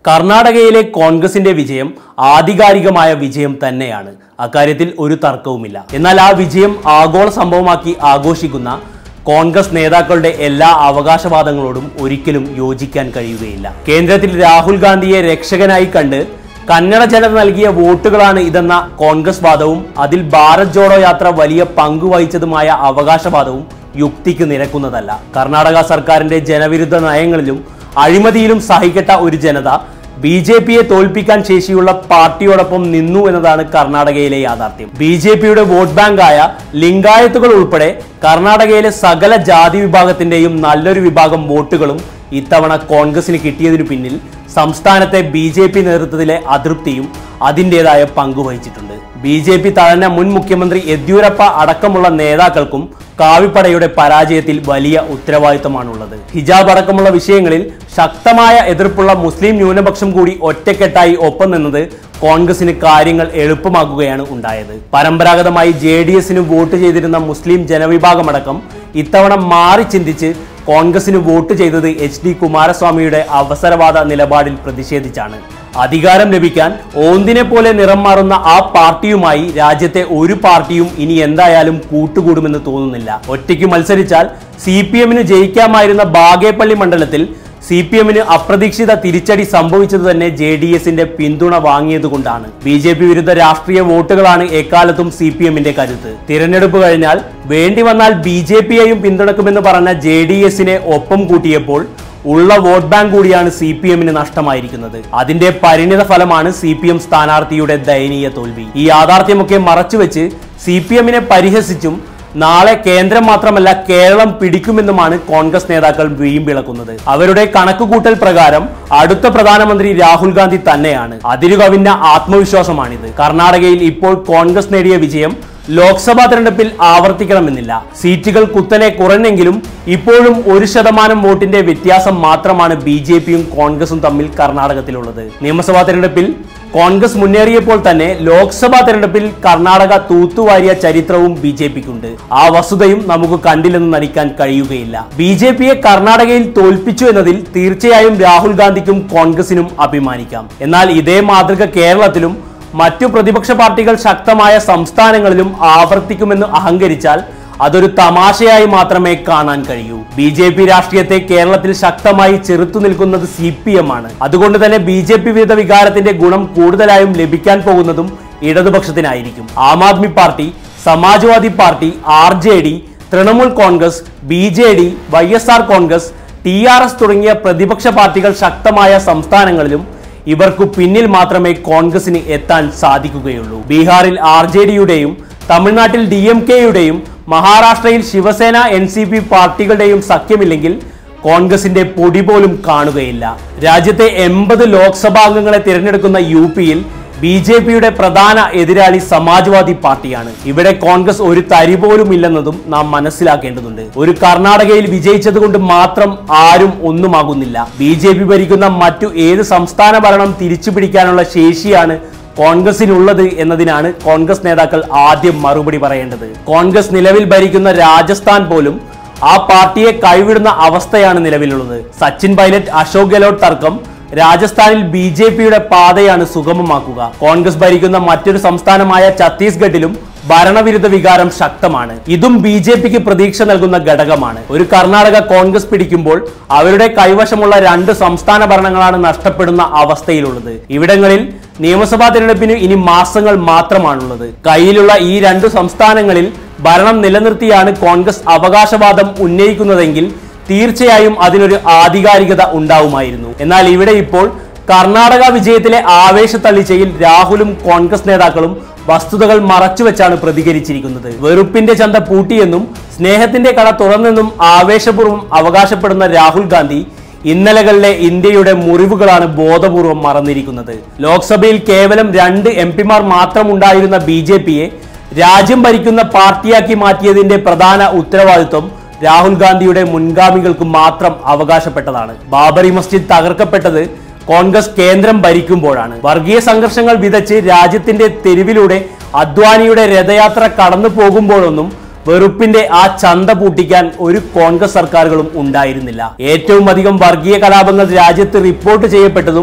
കർണാടകയിലെ കോൺഗ്രസിന്റെ വിജയം ആധികാരികമായ വിജയം തന്നെയാണ് അക്കാര്യത്തിൽ ഒരു തർക്കവുമില്ല എന്നാൽ ആ വിജയം ആഗോള സംഭവമാക്കി ആഘോഷിക്കുന്ന കോൺഗ്രസ് നേതാക്കളുടെ എല്ലാ അവകാശവാദങ്ങളോടും ഒരിക്കലും യോജിക്കാൻ കഴിയുകയില്ല കേന്ദ്രത്തിൽ രാഹുൽ ഗാന്ധിയെ രക്ഷകനായി കണ്ട് കന്നഡ ജനത നൽകിയ വോട്ടുകളാണ് ഇതെന്ന കോൺഗ്രസ് വാദവും അതിൽ ഭാരത് ജോഡോ യാത്ര വലിയ പങ്ക് വഹിച്ചതുമായ അവകാശവാദവും യുക്തിക്ക് നിരക്കുന്നതല്ല കർണാടക സർക്കാരിന്റെ ജനവിരുദ്ധ നയങ്ങളിലും അഴിമതിയിലും സഹിക്കട്ട ഒരു ജനത ബി ജെ പിയെ തോൽപ്പിക്കാൻ ശേഷിയുള്ള പാർട്ടിയോടൊപ്പം നിന്നു എന്നതാണ് കർണാടകയിലെ യാഥാർത്ഥ്യം ബി ജെ പിയുടെ വോട്ട് ബാങ്കായ ലിംഗായത്തുകൾ ഉൾപ്പെടെ കർണാടകയിലെ സകല ജാതി വിഭാഗത്തിന്റെയും നല്ലൊരു വിഭാഗം വോട്ടുകളും ഇത്തവണ കോൺഗ്രസിന് കിട്ടിയതിനു പിന്നിൽ സംസ്ഥാനത്തെ ബി ജെ പി നേതൃത്വത്തിലെ അതൃപ്തിയും അതിൻ്റെതായ പങ്ക് വഹിച്ചിട്ടുണ്ട് ബി ജെ പി തഴഞ്ഞ മുൻ മുഖ്യമന്ത്രി യെദ്യൂരപ്പ അടക്കമുള്ള നേതാക്കൾക്കും കാവിപ്പടയുടെ പരാജയത്തിൽ വലിയ ഉത്തരവാദിത്തമാണുള്ളത് ഹിജാബ് അടക്കമുള്ള വിഷയങ്ങളിൽ ശക്തമായ എതിർപ്പുള്ള മുസ്ലിം ന്യൂനപക്ഷം കൂടി ഒറ്റക്കെട്ടായി ഒപ്പം നിന്നത് കോൺഗ്രസിന് കാര്യങ്ങൾ എളുപ്പമാക്കുകയാണ് ഉണ്ടായത് പരമ്പരാഗതമായി ജെ ഡി എസിന് വോട്ട് ചെയ്തിരുന്ന മുസ്ലിം ജനവിഭാഗമടക്കം ഇത്തവണ മാറി ചിന്തിച്ച് കോൺഗ്രസിന് വോട്ട് ചെയ്തത് എച്ച് ഡി കുമാരസ്വാമിയുടെ അവസരവാദ നിലപാടിൽ പ്രതിഷേധിച്ചാണ് അധികാരം ലഭിക്കാൻ ഓന്തിനെ പോലെ നിറം മാറുന്ന ആ പാർട്ടിയുമായി രാജ്യത്തെ ഒരു പാർട്ടിയും ഇനി എന്തായാലും കൂട്ടുകൂടുമെന്ന് തോന്നുന്നില്ല ഒറ്റയ്ക്ക് മത്സരിച്ചാൽ സി പി എമ്മിന് ജയിക്കാമായിരുന്ന ബാഗേപ്പള്ളി മണ്ഡലത്തിൽ സി പി എമ്മിന് അപ്രതീക്ഷിത തിരിച്ചടി സംഭവിച്ചത് തന്നെ ജെ ഡി എസിന്റെ പിന്തുണ വാങ്ങിയതുകൊണ്ടാണ് ബി ജെ പി വിരുദ്ധ രാഷ്ട്രീയ വോട്ടുകളാണ് എക്കാലത്തും സി പി എമ്മിന്റെ കരുത്ത് തിരഞ്ഞെടുപ്പ് കഴിഞ്ഞാൽ വേണ്ടി വന്നാൽ ബി ജെ പിയെയും പിന്തുണക്കുമെന്ന് പറഞ്ഞ ജെ ഡി എസിനെ ഒപ്പം കൂട്ടിയപ്പോൾ ഉള്ള വോട്ട് ബാങ്ക് കൂടിയാണ് സി പി എമ്മിന് നഷ്ടമായിരിക്കുന്നത് അതിന്റെ പരിണിത ഫലമാണ് സി പി എം സ്ഥാനാർത്ഥിയുടെ ദയനീയ തോൽവി ഈ യാഥാർത്ഥ്യമൊക്കെ മറച്ചുവെച്ച് സി പി എമ്മിനെ പരിഹസിച്ചും നാളെ കേന്ദ്രം മാത്രമല്ല കേരളം പിടിക്കുമെന്നുമാണ് കോൺഗ്രസ് നേതാക്കൾ വീമ്പിളക്കുന്നത് അവരുടെ കണക്കുകൂട്ടൽ പ്രകാരം അടുത്ത പ്രധാനമന്ത്രി രാഹുൽ ഗാന്ധി തന്നെയാണ് അതിരുകവിഞ്ഞ ആത്മവിശ്വാസമാണിത് കർണാടകയിൽ ഇപ്പോൾ കോൺഗ്രസ് നേടിയ വിജയം ലോക്സഭാ തെരഞ്ഞെടുപ്പിൽ ആവർത്തിക്കണമെന്നില്ല സീറ്റുകൾ കുത്തനെ കുറഞ്ഞെങ്കിലും ഇപ്പോഴും ഒരു ശതമാനം വോട്ടിന്റെ വ്യത്യാസം മാത്രമാണ് ബി ജെ പിയും കോൺഗ്രസും തമ്മിൽ കർണാടകത്തിലുള്ളത് നിയമസഭാ തെരഞ്ഞെടുപ്പിൽ കോൺഗ്രസ് മുന്നേറിയപ്പോൾ തന്നെ ലോക്സഭാ തെരഞ്ഞെടുപ്പിൽ കർണാടക തൂത്തുവാരിയ ചരിത്രവും ബി ജെ പിക്കുണ്ട് ആ വസ്തുതയും നമുക്ക് കണ്ടില്ലെന്ന് നടിക്കാൻ കഴിയുകയില്ല ബി ജെ പിയെ കർണാടകയിൽ തോൽപ്പിച്ചു എന്നതിൽ തീർച്ചയായും രാഹുൽ ഗാന്ധിക്കും കോൺഗ്രസിനും അഭിമാനിക്കാം എന്നാൽ ഇതേ മാതൃക കേരളത്തിലും മറ്റു പ്രതിപക്ഷ പാർട്ടികൾ ശക്തമായ സംസ്ഥാനങ്ങളിലും ആവർത്തിക്കുമെന്ന് അഹങ്കരിച്ചാൽ അതൊരു തമാശയായി മാത്രമേ കാണാൻ കഴിയൂ ബി ജെ പി രാഷ്ട്രീയത്തെ കേരളത്തിൽ ശക്തമായി ചെറുത്തു നിൽക്കുന്നത് സി പി എം ആണ് അതുകൊണ്ട് തന്നെ ബി ജെ പി വിരുദ്ധ വികാരത്തിന്റെ ഗുണം കൂടുതലായും ലഭിക്കാൻ പോകുന്നതും ഇടതുപക്ഷത്തിനായിരിക്കും Aam Aadmi party Samajwadi party R J D Trinamool Congress B J D Y S R Congress T R S തുടങ്ങിയ പ്രതിപക്ഷ പാർട്ടികൾ ശക്തമായ സംസ്ഥാനങ്ങളിലും ഇവർക്കു പിന്നിൽ മാത്രമേ കോൺഗ്രസിന് എത്താൻ സാധിക്കുകയുള്ളൂ ബീഹാറിൽ ആർ ജെ ഡിയുടെയും തമിഴ്നാട്ടിൽ ഡി എം കെയുടെയും മഹാരാഷ്ട്രയിൽ ശിവസേന എൻ സി പി പാർട്ടികളുടെയും സഖ്യമില്ലെങ്കിൽ കോൺഗ്രസിന്റെ പൊടി പോലും കാണുകയില്ല രാജ്യത്തെ എൺപത് ലോക്സഭാംഗങ്ങളെ തിരഞ്ഞെടുക്കുന്ന യു പിയിൽ ബി ജെ പിയുടെ പ്രധാന എതിരാളി സമാജ്വാദി പാർട്ടിയാണ് ഇവിടെ കോൺഗ്രസ് ഒരു തരി പോലും ഇല്ലെന്നതും നാം മനസ്സിലാക്കേണ്ടതുണ്ട് ഒരു കർണാടകയിൽ വിജയിച്ചതുകൊണ്ട് മാത്രം ആരും ഒന്നുമാകുന്നില്ല ബി ജെ പി ഭരിക്കുന്ന മറ്റു ഏത് സംസ്ഥാന ഭരണം തിരിച്ചു പിടിക്കാനുള്ള ശേഷിയാണ് കോൺഗ്രസിനുള്ളത് എന്നതിനാണ് കോൺഗ്രസ് നേതാക്കൾ ആദ്യം മറുപടി പറയേണ്ടത് കോൺഗ്രസ് നിലവിൽ ഭരിക്കുന്ന രാജസ്ഥാൻ പോലും ആ പാർട്ടിയെ കൈവിടുന്ന അവസ്ഥയാണ് നിലവിലുള്ളത് സച്ചിൻ പൈലറ്റ് അശോക് ഗെഹ്ലോട്ട് തർക്കം രാജസ്ഥാനിൽ ബി ജെ പിയുടെ പാതയാണ് സുഗമമാക്കുക കോൺഗ്രസ് ഭരിക്കുന്ന മറ്റൊരു സംസ്ഥാനമായ ഛത്തീസ്ഗഡിലും ഭരണവിരുദ്ധ വികാരം ശക്തമാണ് ഇതും ബി ജെ പിക്ക് പ്രതീക്ഷ നൽകുന്ന ഘടകമാണ് ഒരു കർണാടക കോൺഗ്രസ് പിടിക്കുമ്പോൾ അവരുടെ കൈവശമുള്ള രണ്ട് സംസ്ഥാന ഭരണങ്ങളാണ് നഷ്ടപ്പെടുന്ന അവസ്ഥയിലുള്ളത് ഇവിടങ്ങളിൽ നിയമസഭാ തിരഞ്ഞെടുപ്പിന് ഇനി മാസങ്ങൾ മാത്രമാണുള്ളത് കയ്യിലുള്ള ഈ രണ്ട് സംസ്ഥാനങ്ങളിൽ ഭരണം നിലനിർത്തിയാണ് കോൺഗ്രസ് അവകാശവാദം ഉന്നയിക്കുന്നതെങ്കിൽ തീർച്ചയായും അതിനൊരു ആധികാരികത ഉണ്ടാവുമായിരുന്നു എന്നാൽ ഇവിടെ ഇപ്പോൾ കർണാടക വിജയത്തിലെ ആവേശത്തള്ളിച്ചയിൽ രാഹുലും കോൺഗ്രസ് നേതാക്കളും വസ്തുതകൾ മറച്ചുവെച്ചാണ് പ്രതികരിച്ചിരിക്കുന്നത് വെറുപ്പിന്റെ ചന്ത പൂട്ടിയെന്നും സ്നേഹത്തിന്റെ കട തുറന്നെന്നും ആവേശപൂർവ്വം അവകാശപ്പെടുന്ന രാഹുൽ ഗാന്ധി ഇന്നലകളിലെ ഇന്ത്യയുടെ മുറിവുകളാണ് ബോധപൂർവം മറന്നിരിക്കുന്നത് ലോക്സഭയിൽ കേവലം രണ്ട് എം പിമാർ മാത്രമുണ്ടായിരുന്ന ബി ജെ പിയെ രാജ്യം ഭരിക്കുന്ന പാർട്ടിയാക്കി മാറ്റിയതിന്റെ പ്രധാന ഉത്തരവാദിത്വം രാഹുൽ ഗാന്ധിയുടെ മുൻഗാമികൾക്ക് മാത്രം അവകാശപ്പെട്ടതാണ് ബാബറി മസ്ജിദ് തകർക്കപ്പെട്ടത് കോൺഗ്രസ് കേന്ദ്രം ഭരിക്കുമ്പോഴാണ് വർഗീയ സംഘർഷങ്ങൾ വിതച്ച് രാജ്യത്തിന്റെ തെരുവിലൂടെ അദ്വാനിയുടെ രഥയാത്ര കടന്നു പോകുമ്പോഴൊന്നും വെറുപ്പിന്റെ ആ ചന്ത പൂട്ടിക്കാൻ ഒരു കോൺഗ്രസ് സർക്കാരുകളും ഉണ്ടായിരുന്നില്ല ഏറ്റവും അധികം വർഗീയ കലാപങ്ങൾ രാജ്യത്ത് റിപ്പോർട്ട് ചെയ്യപ്പെട്ടതും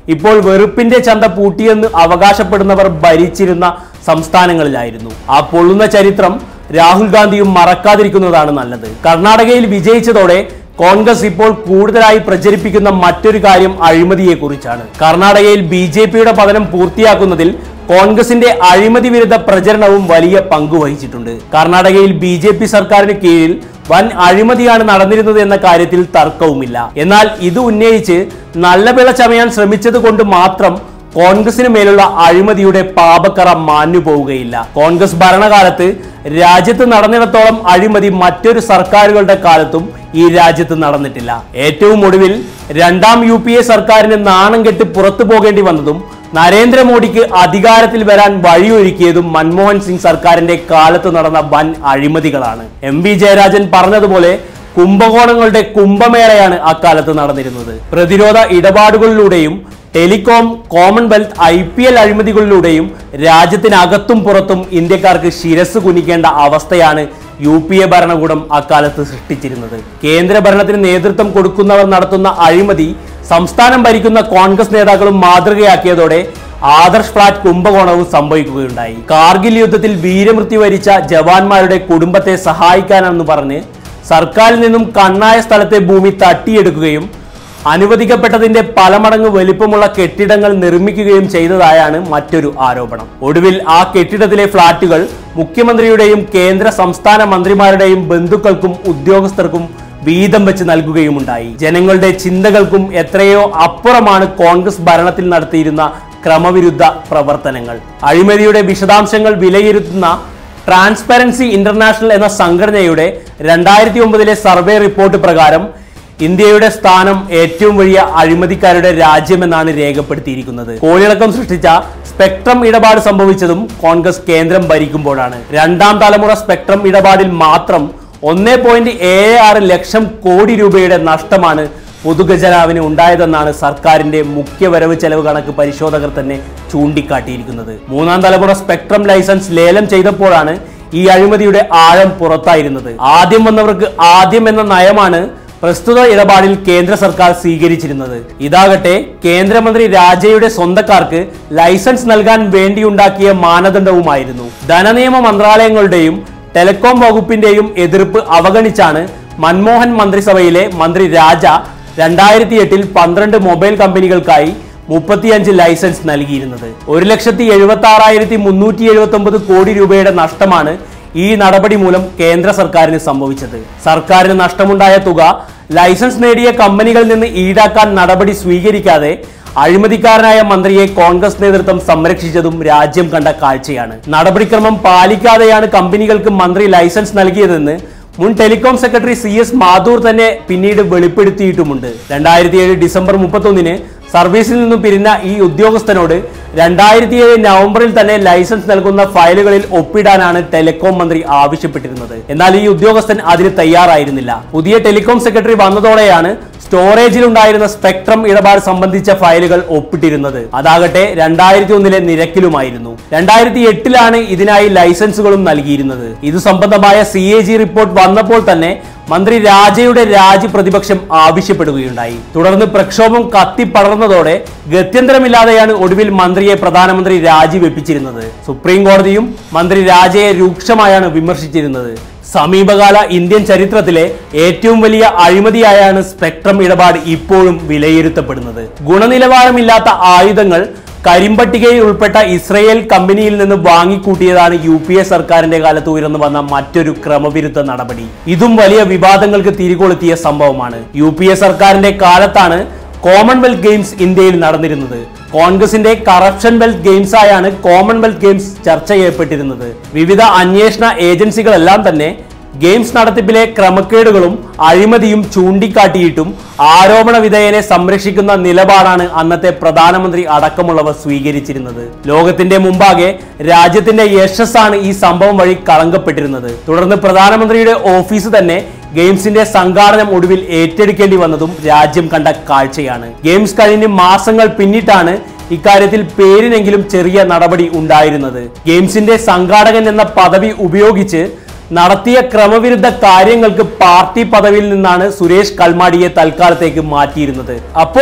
ഇപ്പോൾ വെറുപ്പിന്റെ ചന്ത പൂട്ടിയെന്ന് അവകാശപ്പെടുന്നവർ ഭരിച്ചിരുന്ന സംസ്ഥാനങ്ങളിലായിരുന്നു ആ പൊള്ളുന്ന ചരിത്രം രാഹുൽ ഗാന്ധിയും മറക്കാതിരിക്കുന്നതാണ് നല്ലത് കർണാടകയിൽ വിജയിച്ചതോടെ കോൺഗ്രസ് ഇപ്പോൾ കൂടുതലായി പ്രചരിപ്പിക്കുന്ന മറ്റൊരു കാര്യം അഴിമതിയെക്കുറിച്ചാണ് കർണാടകയിൽ ബി ജെ പിയുടെ പതനം പൂർത്തിയാക്കുന്നതിൽ കോൺഗ്രസിന്റെ അഴിമതി വിരുദ്ധ പ്രചരണവും വലിയ പങ്ക് വഹിച്ചിട്ടുണ്ട് കർണാടകയിൽ ബി ജെ പി സർക്കാരിന് കീഴിൽ വൻ അഴിമതിയാണ് നടന്നിരുന്നത് എന്ന കാര്യത്തിൽ തർക്കവുമില്ല എന്നാൽ ഇത് ഉന്നയിച്ച് നല്ല പിള ചമയാൻ ശ്രമിച്ചത് കൊണ്ട് മാത്രം കോൺഗ്രസിന് മേലുള്ള അഴിമതിയുടെ പാപക്കറ മാഞ്ഞു പോവുകയില്ല കോൺഗ്രസ് ഭരണകാലത്ത് രാജ്യത്ത് നടന്നിടത്തോളം അഴിമതി മറ്റൊരു സർക്കാരുകളുടെ കാലത്തും ഈ രാജ്യത്ത് നടന്നിട്ടില്ല ഏറ്റവും ഒടുവിൽ രണ്ടാം യു പി എ സർക്കാരിന് നാണം കെട്ട് പുറത്തു പോകേണ്ടി വന്നതും നരേന്ദ്രമോദിക്ക് അധികാരത്തിൽ വരാൻ വഴിയൊരുക്കിയതും മൻമോഹൻ സിംഗ് സർക്കാരിന്റെ കാലത്ത് നടന്ന വൻ അഴിമതികളാണ് എം വി ജയരാജൻ പറഞ്ഞതുപോലെ കുംഭകോണങ്ങളുടെ കുംഭമേളയാണ് അക്കാലത്ത് നടന്നിരുന്നത് പ്രതിരോധ ഇടപാടുകളിലൂടെയും telecom Commonwealth I P L അഴിമതികളിലൂടെയും രാജ്യത്തിനകത്തും പുറത്തും ഇന്ത്യക്കാർക്ക് ശിരസ് കുനിക്കേണ്ട അവസ്ഥയാണ് യു പി എ ഭരണകൂടം അക്കാലത്ത് സൃഷ്ടിച്ചിരുന്നത് കേന്ദ്ര ഭരണത്തിന് നേതൃത്വം കൊടുക്കുന്നവർ നടത്തുന്ന അഴിമതി സംസ്ഥാനം ഭരിക്കുന്ന കോൺഗ്രസ് നേതാക്കളും മാതൃകയാക്കിയതോടെ ആദർശ് ഫ്ലാറ്റ് കുംഭകോണവും സംഭവിക്കുകയുണ്ടായി കാർഗിൽ യുദ്ധത്തിൽ വീരമൃത്യു വരിച്ച ജവാന്മാരുടെ കുടുംബത്തെ സഹായിക്കാനെന്ന് പറഞ്ഞ് സർക്കാരിൽ നിന്നും കണ്ണായ സ്ഥലത്തെ ഭൂമി തട്ടിയെടുക്കുകയും അനുവദിക്കപ്പെട്ടതിന്റെ പല മടങ്ങ് വലിപ്പമുള്ള കെട്ടിടങ്ങൾ നിർമ്മിക്കുകയും ചെയ്തതായാണ് മറ്റൊരു ആരോപണം ഒടുവിൽ ആ കെട്ടിടത്തിലെ ഫ്ളാറ്റുകൾ മുഖ്യമന്ത്രിയുടെയും കേന്ദ്ര സംസ്ഥാന മന്ത്രിമാരുടെയും ബന്ധുക്കൾക്കും ഉദ്യോഗസ്ഥർക്കും വീതം വെച്ച് നൽകുകയുമുണ്ടായി ജനങ്ങളുടെ ചിന്തകൾക്കും എത്രയോ അപ്പുറമാണ് കോൺഗ്രസ് ഭരണത്തിൽ നടത്തിയിരുന്ന ക്രമവിരുദ്ധ പ്രവർത്തനങ്ങൾ അഴിമതിയുടെ വിശദാംശങ്ങൾ വിലയിരുത്തുന്ന ട്രാൻസ്പെറൻസി ഇന്റർനാഷണൽ എന്ന സംഘടനയുടെ രണ്ടായിരത്തി ഒമ്പതിലെ സർവേ റിപ്പോർട്ട് പ്രകാരം ഇന്ത്യയുടെ സ്ഥാനം ഏറ്റവും വലിയ അഴിമതിക്കാരുടെ രാജ്യമെന്നാണ് രേഖപ്പെടുത്തിയിരിക്കുന്നത് കോളിളക്കം സൃഷ്ടിച്ച സ്പെക്ട്രം ഇടപാട് സംഭവിച്ചതും കോൺഗ്രസ് കേന്ദ്രം ഭരിക്കുമ്പോഴാണ് രണ്ടാം തലമുറ സ്പെക്ട്രം ഇടപാടിൽ മാത്രം ഒന്നേ പോയിന്റ് ഏഴ് ആറ് ലക്ഷം കോടി രൂപയുടെ നഷ്ടമാണ് പൊതുഖജനാവിന് ഉണ്ടായതെന്നാണ് സർക്കാരിന്റെ മുഖ്യ വരവ് ചെലവ് കണക്ക് പരിശോധകർ തന്നെ ചൂണ്ടിക്കാട്ടിയിരിക്കുന്നത് മൂന്നാം തലമുറ സ്പെക്ട്രം ലൈസൻസ് ലേലം ചെയ്തപ്പോഴാണ് ഈ അഴിമതിയുടെ ആഴം പുറത്തായിരുന്നത് ആദ്യം വന്നവർക്ക് ആദ്യം എന്ന നയമാണ് പ്രസ്തുത ഇടപാടിൽ കേന്ദ്ര സർക്കാർ സ്വീകരിച്ചിരുന്നത് ഇതാകട്ടെ കേന്ദ്രമന്ത്രി രാജയുടെ സ്വന്തക്കാർക്ക് ലൈസൻസ് നൽകാൻ വേണ്ടിയുണ്ടാക്കിയ മാനദണ്ഡവുമായിരുന്നു ധനനിയമ മന്ത്രാലയങ്ങളുടെയും ടെലികോം വകുപ്പിന്റെയും എതിർപ്പ് അവഗണിച്ചാണ് മൻമോഹൻ മന്ത്രിസഭയിലെ മന്ത്രി രാജ രണ്ടായിരത്തി എട്ടിൽ പന്ത്രണ്ട് മൊബൈൽ കമ്പനികൾക്കായി മുപ്പത്തിയഞ്ച് ലൈസൻസ് നൽകിയിരുന്നത് ഒരു ലക്ഷത്തി എഴുപത്തി ആറായിരത്തി മുന്നൂറ്റി എഴുപത്തി ഒമ്പത് കോടി രൂപയുടെ നഷ്ടമാണ് ഈ നടപടി മൂലം കേന്ദ്ര സർക്കാരിന് സംഭവിച്ചത് സർക്കാരിന് നഷ്ടമുണ്ടായ തുക ലൈസൻസ് നേടിയ കമ്പനികളിൽ നിന്ന് ഈടാക്കാൻ നടപടി സ്വീകരിക്കാതെ അഴിമതിക്കാരനായ മന്ത്രിയെ കോൺഗ്രസ് നേതൃത്വം സംരക്ഷിച്ചതും രാജ്യം കണ്ട കാഴ്ചയാണ് നടപടിക്രമം പാലിക്കാതെയാണ് കമ്പനികൾക്ക് മന്ത്രി ലൈസൻസ് നൽകിയതെന്ന് മുൻ telecom secretary C S Mathur തന്നെ പിന്നീട് വെളിപ്പെടുത്തിയിട്ടുമുണ്ട് രണ്ടായിരത്തി ഏഴ് ഡിസംബർ മുപ്പത്തൊന്നിന് സർവീസിൽ നിന്നും പിരിഞ്ഞ ഈ ഉദ്യോഗസ്ഥനോട് രണ്ടായിരത്തി ഏഴ് നവംബറിൽ തന്നെ ലൈസൻസ് നൽകുന്ന ഫയലുകളിൽ ഒപ്പിടാനാണ് ടെലികോം മന്ത്രി ആവശ്യപ്പെട്ടിരുന്നത് എന്നാൽ ഈ ഉദ്യോഗസ്ഥൻ അതിന് തയ്യാറായിരുന്നില്ല പുതിയ ടെലികോം സെക്രട്ടറി വന്നതോടെയാണ് സ്റ്റോറേജിൽ ഉണ്ടായിരുന്ന സ്പെക്ട്രം ഇടപാട് സംബന്ധിച്ച ഫയലുകൾ ഒപ്പിട്ടിരുന്നത് അതാകട്ടെ രണ്ടായിരത്തി ഒന്നിലെ നിരക്കിലുമായിരുന്നു രണ്ടായിരത്തി എട്ടിലാണ് ഇതിനായി ലൈസൻസുകളും നൽകിയിരുന്നത് ഇത് സംബന്ധമായ സി എ ജി റിപ്പോർട്ട് വന്നപ്പോൾ തന്നെ മന്ത്രി രാജയുടെ രാജി പ്രതിപക്ഷം ആവശ്യപ്പെടുകയുണ്ടായി തുടർന്ന് പ്രക്ഷോഭം കത്തിപ്പടർന്നതോടെ ഗത്യന്തരമില്ലാതെയാണ് ഒടുവിൽ മന്ത്രിയെ പ്രധാനമന്ത്രി രാജിവെപ്പിച്ചിരുന്നത് സുപ്രീം കോടതിയും മന്ത്രി രാജയെ രൂക്ഷമായാണ് വിമർശിച്ചിരുന്നത് സമീപകാല ഇന്ത്യൻ ചരിത്രത്തിലെ ഏറ്റവും വലിയ അഴിമതിയായാണ് സ്പെക്ട്രം ഇടപാട് ഇപ്പോഴും വിലയിരുത്തപ്പെടുന്നത് ഗുണനിലവാരമില്ലാത്ത ആയുധങ്ങൾ കരിമ്പട്ടികയിൽ ഉൾപ്പെട്ട ഇസ്രയേൽ കമ്പനിയിൽ നിന്ന് വാങ്ങിക്കൂട്ടിയതാണ് യു പി എ സർക്കാരിന്റെ കാലത്ത് ഉയർന്നു വന്ന മറ്റൊരു ക്രമവിരുദ്ധ നടപടി ഇതും വലിയ വിവാദങ്ങൾക്ക് തിരികൊളുത്തിയ സംഭവമാണ് യു പി എ സർക്കാരിന്റെ കാലത്താണ് കോമൺവെൽത്ത് ഗെയിംസ് ഇന്ത്യയിൽ നടന്നിരുന്നത് കോൺഗ്രസിന്റെ കറപ്ഷൻ വെൽത്ത് ഗെയിംസ് ആയാണ് കോമൺവെൽത്ത് ഗെയിംസ് ചർച്ച ചെയ്യപ്പെട്ടിരുന്നത് വിവിധ അന്വേഷണ ഏജൻസികളെല്ലാം തന്നെ ഗെയിംസ് നടത്തിപ്പിലെ ക്രമക്കേടുകളും അഴിമതിയും ചൂണ്ടിക്കാട്ടിയിട്ടും ആരോപണ വിധേയനെ സംരക്ഷിക്കുന്ന നിലപാടാണ് അന്നത്തെ പ്രധാനമന്ത്രി അടക്കമുള്ളവർ സ്വീകരിച്ചിരുന്നത് ലോകത്തിന്റെ മുമ്പാകെ രാജ്യത്തിന്റെ യശസ്സാണ് ഈ സംഭവം വഴി കളങ്കപ്പെട്ടിരുന്നത് തുടർന്ന് പ്രധാനമന്ത്രിയുടെ ഓഫീസ് തന്നെ ഗെയിംസിന്റെ സംഘാടനം ഒടുവിൽ ഏറ്റെടുക്കേണ്ടി വന്നതും രാജ്യം കണ്ട കാഴ്ചയാണ് ഗെയിംസ് കഴിഞ്ഞ് മാസങ്ങൾ പിന്നിട്ടാണ് ഇക്കാര്യത്തിൽ പേരിനെങ്കിലും ചെറിയ നടപടി ഉണ്ടായിരുന്നത് ഗെയിംസിന്റെ സംഘാടകൻ എന്ന പദവി ഉപയോഗിച്ച് നടത്തിയ ക്രമവിരുദ്ധ കാര്യങ്ങൾക്ക് പാർട്ടി പദവിയിൽ നിന്നാണ് സുരേഷ് കൽമാടിയെ തൽക്കാലത്തേക്ക് മാറ്റിയിരുന്നത് അപ്പോഴും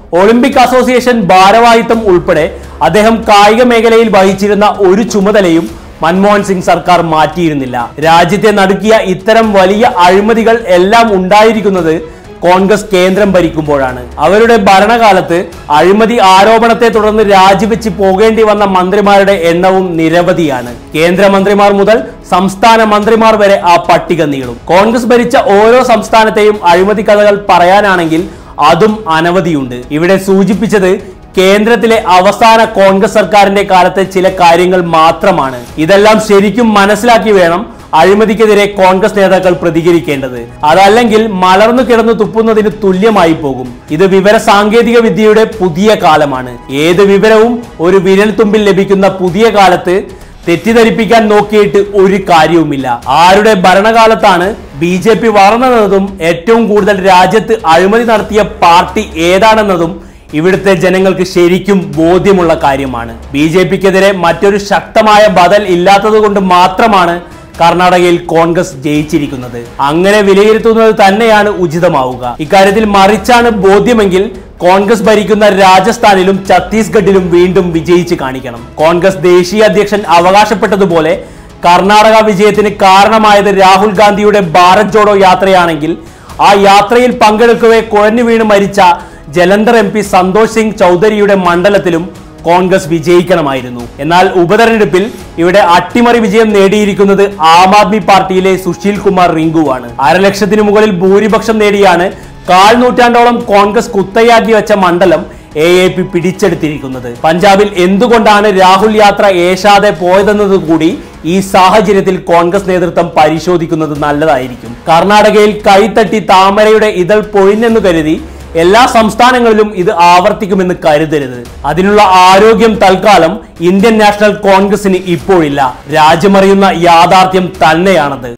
ഒളിമ്പിക് അസോസിയേഷൻ ഭാരവാഹിത്വം ഉൾപ്പെടെ അദ്ദേഹം കായിക മേഖലയിൽ വഹിച്ചിരുന്ന ഒരു ചുമതലയും മൻമോഹൻ സിംഗ് സർക്കാർ മാറ്റിയിരുന്നില്ല രാജ്യത്തെ നടുക്കിയ ഇത്തരം വലിയ അഴിമതികൾ എല്ലാം ഉണ്ടായിരിക്കുന്നത് കോൺഗ്രസ് കേന്ദ്രം ഭരിക്കുമ്പോഴാണ് അവരുടെ ഭരണകാലത്ത് അഴിമതി ആരോപണത്തെ തുടർന്ന് രാജിവെച്ച് പോകേണ്ടി വന്ന മന്ത്രിമാരുടെ എണ്ണവും നിരവധിയാണ് കേന്ദ്രമന്ത്രിമാർ മുതൽ സംസ്ഥാന മന്ത്രിമാർ വരെ ആ പട്ടിക നീളും കോൺഗ്രസ് ഭരിച്ച ഓരോ സംസ്ഥാനത്തെയും അഴിമതി കഥകൾ പറയാനാണെങ്കിൽ അതും അനവധിയുണ്ട് ഇവിടെ സൂചിപ്പിച്ചത് കേന്ദ്രത്തിലെ അവസാന കോൺഗ്രസ് സർക്കാരിന്റെ കാലത്തെ ചില കാര്യങ്ങൾ മാത്രമാണ് ഇതെല്ലാം ശരിക്കും മനസ്സിലാക്കി വേണം അഴിമതിക്കെതിരെ കോൺഗ്രസ് നേതാക്കൾ പ്രതികരിക്കേണ്ടത് അതല്ലെങ്കിൽ മലർന്നു കിടന്നു തുപ്പുന്നതിന് തുല്യമായി പോകും ഇത് വിവര സാങ്കേതിക വിദ്യയുടെ പുതിയ കാലമാണ് ഏത് വിവരവും ഒരു വിരൽ തുമ്പിൽ ലഭിക്കുന്ന പുതിയ കാലത്ത് തെറ്റിദ്ധരിപ്പിക്കാൻ നോക്കിയിട്ട് ഒരു കാര്യവുമില്ല ആരുടെ ഭരണകാലത്താണ് ബി ജെ പി വളർന്നതെന്നതും ഏറ്റവും കൂടുതൽ രാജ്യത്ത് അഴിമതി നടത്തിയ പാർട്ടി ഏതാണെന്നതും ഇവിടുത്തെ ജനങ്ങൾക്ക് ശരിക്കും ബോധ്യമുള്ള കാര്യമാണ് ബി ജെ പിക്കെതിരെ മറ്റൊരു ശക്തമായ ബദൽ ഇല്ലാത്തത് കൊണ്ട് മാത്രമാണ് കർണാടകയിൽ കോൺഗ്രസ് ജയിച്ചിരിക്കുന്നത് അങ്ങനെ വിലയിരുത്തുന്നത് തന്നെയാണ് ഉചിതമാവുക ഇക്കാര്യത്തിൽ മറിച്ചാണ് ബോധ്യമെങ്കിൽ കോൺഗ്രസ് ഭരിക്കുന്ന രാജസ്ഥാനിലും ഛത്തീസ്ഗഡിലും വീണ്ടും വിജയിച്ച് കാണിക്കണം കോൺഗ്രസ് ദേശീയ അധ്യക്ഷൻ അവകാശപ്പെട്ടതുപോലെ കർണാടക വിജയത്തിന് കാരണമായത് രാഹുൽ ഗാന്ധിയുടെ ഭാരത് ജോഡോ യാത്രയാണെങ്കിൽ ആ യാത്രയിൽ പങ്കെടുക്കവേ കുഴഞ്ഞു വീണ് മരിച്ച ജലന്ധർ എം പി സന്തോഷ് സിംഗ് ചൗധരിയുടെ മണ്ഡലത്തിലും കോൺഗ്രസ് വിജയിക്കണമായിരുന്നു എന്നാൽ ഉപതെരഞ്ഞെടുപ്പിൽ ഇവിടെ അട്ടിമറി വിജയം നേടിയിരിക്കുന്നത് ആം ആദ്മി പാർട്ടിയിലെ സുശീൽ കുമാർ റിങ്കുവാണ് അരലക്ഷത്തിന് മുകളിൽ ഭൂരിപക്ഷം നേടിയാണ് കാൽ നൂറ്റാണ്ടോളം കോൺഗ്രസ് കുത്തയാക്കി വെച്ച മണ്ഡലം എ എ പി പിടിച്ചെടുത്തിരിക്കുന്നത് പഞ്ചാബിൽ എന്തുകൊണ്ടാണ് രാഹുൽ യാത്ര ഏശാതെ പോയതെന്നത് കൂടി ഈ സാഹചര്യത്തിൽ കോൺഗ്രസ് നേതൃത്വം പരിശോധിക്കുന്നത് നല്ലതായിരിക്കും കർണാടകയിൽ കൈത്തട്ടി താമരയുടെ ഇതൾ പൊഴിഞ്ഞെന്ന് കരുതി എല്ലാ സംസ്ഥാനങ്ങളിലും ഇത് ആവർത്തിക്കുമെന്ന് കരുതരുത് അതിനുള്ള ആരോഗ്യം തൽക്കാലം ഇന്ത്യൻ നാഷണൽ കോൺഗ്രസിന് ഇപ്പോഴില്ല രാജ്യമറിയുന്ന യാഥാർത്ഥ്യം തന്നെയാണത്